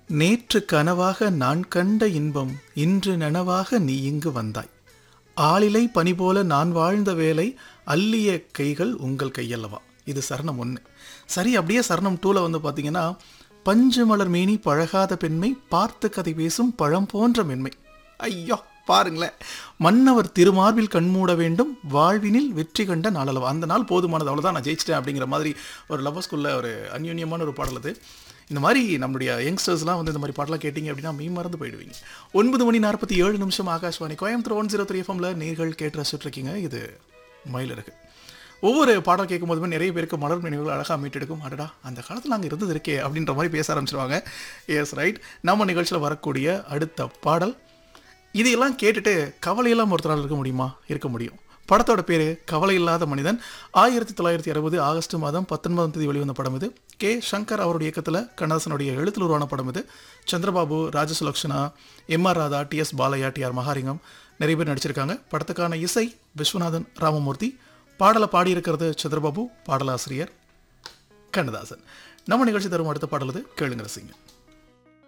நேற்று கனவாக நான் கண்ட இன்பம் இன்று நனவாக நீ இங்கு வந்தாய் ஆளிலை பனி போல நான் வாழ்ந்த வேலை அள்ளிய கைகள் உங்கள் கையல்லவா இது சரணம் ஒன்று சரி அப்படியே சரணம் டூவில் வந்து பார்த்தீங்கன்னா பஞ்சு மலர் மேனி பழகாத பெண்மை பார்த்து கதை பேசும் பழம் போன்ற மென்மை ஐயோ பாருங்களேன் மன்னவர் திருமார்பில் கண்மூட வேண்டும் வாழ்வினில் வெற்றி கண்ட நாளளவு அந்த நாள் போதுமானது அவ்வளோதான் நான் ஜெயிச்சிட்டேன் அப்படிங்கிற மாதிரி ஒரு லவ் ஸ்கூலில் ஒரு அந்யோன்யமான ஒரு பாடல் அது இந்த மாதிரி நம்மளுடைய யங்ஸ்டர்ஸ்லாம் வந்து இந்த மாதிரி பாட்டெலாம் கேட்டிங்க அப்படின்னா மீ மறந்து போயிடுவீங்க ஒன்பது மணி நாற்பத்தி ஏழு நிமிஷம் Akashvani Coimbatore one zero three எஃப்எம்ல நேர்கள் கேட்டு ரசிச்சுட்ருக்கீங்க இது மயிலிறகு ஒவ்வொரு பாடம் கேட்கும்போதுமே நிறைய பேருக்கு மலர் நினைவுகள் அழகாக மீட்டெடுக்கும் அடடா அந்த காலத்தில் அங்கே இருந்தது இருக்கே அப்படின்ற மாதிரி பேச ஆரம்பிச்சிருவாங்க எஸ் ரைட் நம்ம நிகழ்ச்சியில் வரக்கூடிய அடுத்த பாடல் இதையெல்லாம் கேட்டுட்டு கவலையெல்லாம் ஒருத்தரால் இருக்க முடியுமா இருக்க முடியும் படத்தோட பேர் கவலை இல்லாத மனிதன் ஆயிரத்தி தொள்ளாயிரத்தி அறுபது ஆகஸ்ட் மாதம் பத்தொன்பதாம் தேதி வெளிவந்த படம் இது கே சங்கர் அவருடைய இயக்கத்தில் கண்ணதாசனுடைய எழுத்தில் உருவான படம் இது Chandrababu Rajasulakshana M R Radha T S Balaiah T R Mahalingam நிறைய பேர் நடிச்சிருக்காங்க படத்துக்கான இசை விஸ்வநாதன் ராமமூர்த்தி பாடலை பாடியிருக்கிறது சந்திரபாபு பாடலாசிரியர் கண்ணதாசன் நம்ம நிகழ்ச்சி தரும் அடுத்த பாடல் இது கேளுங்க ரசிங்க